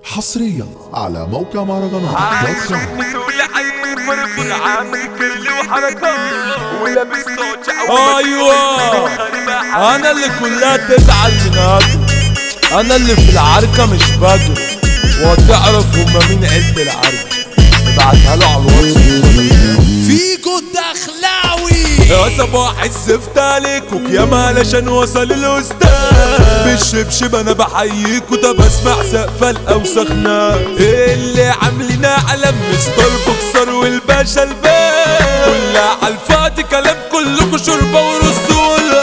حصريا على موقع مهرجانات دوت كوم تقول عين فرفر عامل كل وحركات ولابس صوت ايوه انا اللي كلها تزعل من هاته انا اللي في العركه مش بجري وتعرف هما مين عيلة العركه ابعتها له على الواتس فيجو الدخلاوي يا صباح الزفت عليكم يا علشان وصل الاستاذ بالشبشب انا بحييكوا ده بسمع سقفة الاوسخ ناس اللي عاملين علم مستر بوكسر والباشا الباب كلها على الفاضي كلام كلكوا شربة ورز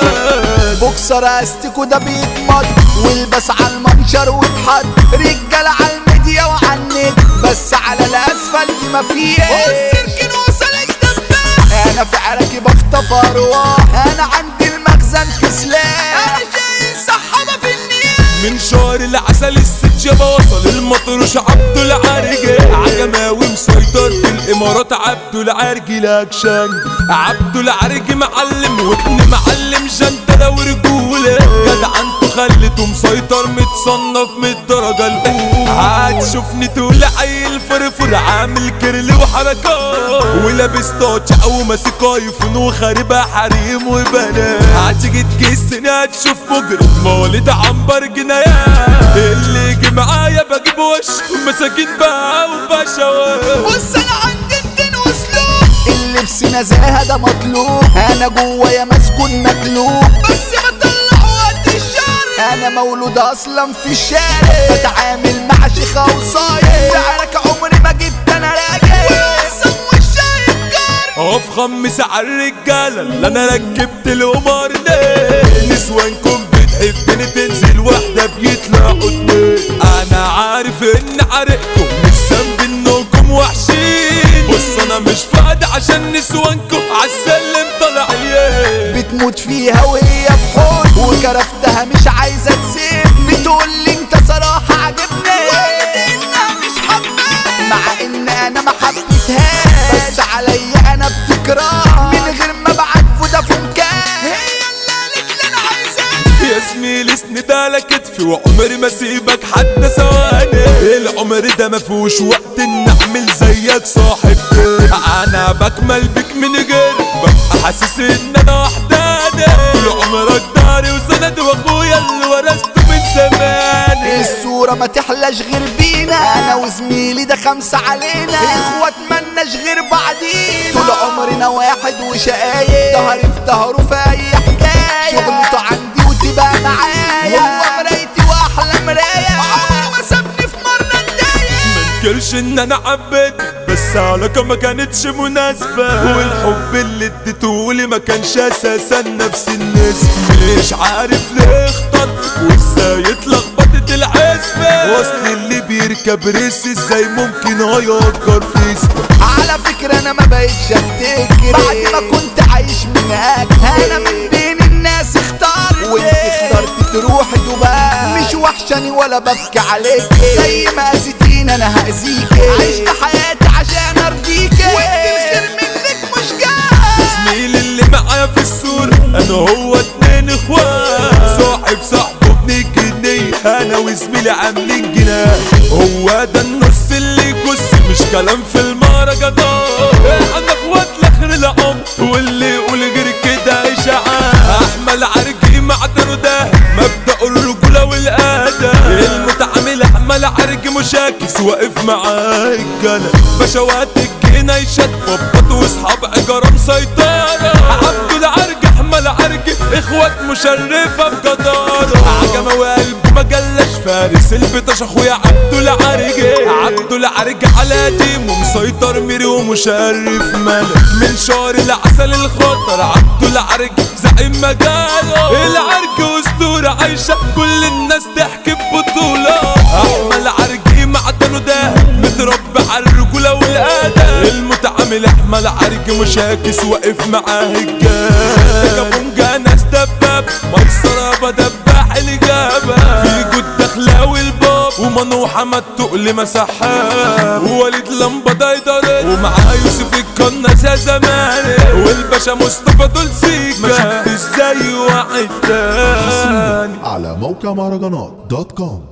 ولا بوكسر استيكو ده بيتمط والبس على المنشر واتحط رجال على الميديا وعلى النت بس على الاسفلت ما فيه والسيركن وصل الدباب انا في عراكي بخطف ارواح انا عندي المخزن في سلاح انا شايل صحابه في النية من شهر العسل الست يابا وصل المطروش عبدو العرجي عجماوي مسيطر في الامارات عبدو العرجي لاكشن عبدو العرجي معلم وابن معلم جنتلة ورجولة جدع انتو خليته مسيطر متصنف من الدرجة الاولى هتشوفني تقول عيل فرفر عامل كرل وحركات ولابس تاتش او ماسك ايفون وخاربها حريم وبنات هتيجي تكسني هتشوف مجرم مولد عنبر جنايات اللي يجي معايا بجيب وش مساكين بقى وبشوات بص انا عندي الدين واسلوب اللبس نزاهه ده مطلوب انا جوايا مسكون مقلوب بس بطلع وقت الشارع انا مولود اصلا في الشارع بتعامل مع شيخة وصايع سعرك عمري ما جبت انا راجع واقسم والشايب جار افخم مساع الرجالة اللي انا ركبت القمر ده نسوانكم بتحبني تنزل واحدة بيطلعوا اتنين انا عارف ان عرقكم مش ذنب انكم وحشين بص انا مش فاضي عشان نسوانكم عالسلم طالعين بتموت فيها وهي في حضن وكرفتها مش عايزة تسيب بتقول لي انت صراحة عجبني انها مش حباني مع ان انا ما حبيتهاش بس عليا انا بتكره من غير ما ابعت فودافون كاش هي اللي قالت لي انا عايزاك يا زميلي اسند على كتفي وعمري ما اسيبك حتى ثواني العمر ده ما فيهوش وقت ان اعمل زيك صاحب انا بكمل بك من غير ببقى حاسس ان انا وحداني طول عمرك داري وسند واخويا اللي ورثته من زمان الصورة ما تحلاش غير بينا انا وزميلي ده خمسة علينا اخوات ملناش غير بعدينا طول عمرنا واحد وشقايق ظهري في ظهره في اي حكاية شغلته عندي وتبقى معايا هو مرايتي واحلى مراية عمره ما سابني في مرة اتضايق منكرش ان انا حبيتك بس علاقة ما كانتش مناسبة والحب اللي اديته لي ما كانش اساسا نفس النسبة مش عارف ليه اخترتك وازاي اتلخبطت الحسبة وصل اللي بيركب ريس ازاي ممكن هيفكر في اسمه على فكرة انا ما بقتش افتكر بعد ما كنت عايش من هاك انا من بين الناس اخترت وانت اخترت تروح دبي مش وحشاني ولا ببكي عليك زي ما اذيتين انا هاذيك عشت حياتي عشان ارضيك وانت الخير منك مش جاي زميلي اللي معايا في الصورة انا هو اتنين اخوات صاحب صاحبه ابن جنيه انا وزميلي عاملين جناه هو ده النص اللي يكس مش كلام في المهرجانات انا اخوات لاخر العمر واللي يقول غير كده اشاعات احمل عرجي معدنه ده مبدأ الرجولة والادب المتعامل احمل عرجي مشاكس واقف معاه الجنة بشوات الجنة يشد ببط واصحاب اجارة مسيطرة عبد العرج احمل عرج اخوات مشرفة بجدارة عجمة وقلب ما جلاش فارس البطش اخويا عبد العرج عبد العرج على ديمه مسيطر ميري ومشرف ملك من شهر العسل الخطر عبد العرج زعيم مجاله العرج اسطورة عايشة كل الناس تحكي ببطولة احمل عرجي معدنه ده متربى على الرجولة والادب المتعامل احمل عرج مشاكس واقف معاه الجاب كابونجا ناس دباب ميسرة بدبح الاجابة في جود دخلاوي الباب ومنو حمد تقل مسحاب ووليد لمبة دايدرت ومعاه يوسف الكناس يا زمان والباشا مصطفى دول سيكا ما شفتش زي واحد تاني على موقع مهرجانات دوت كوم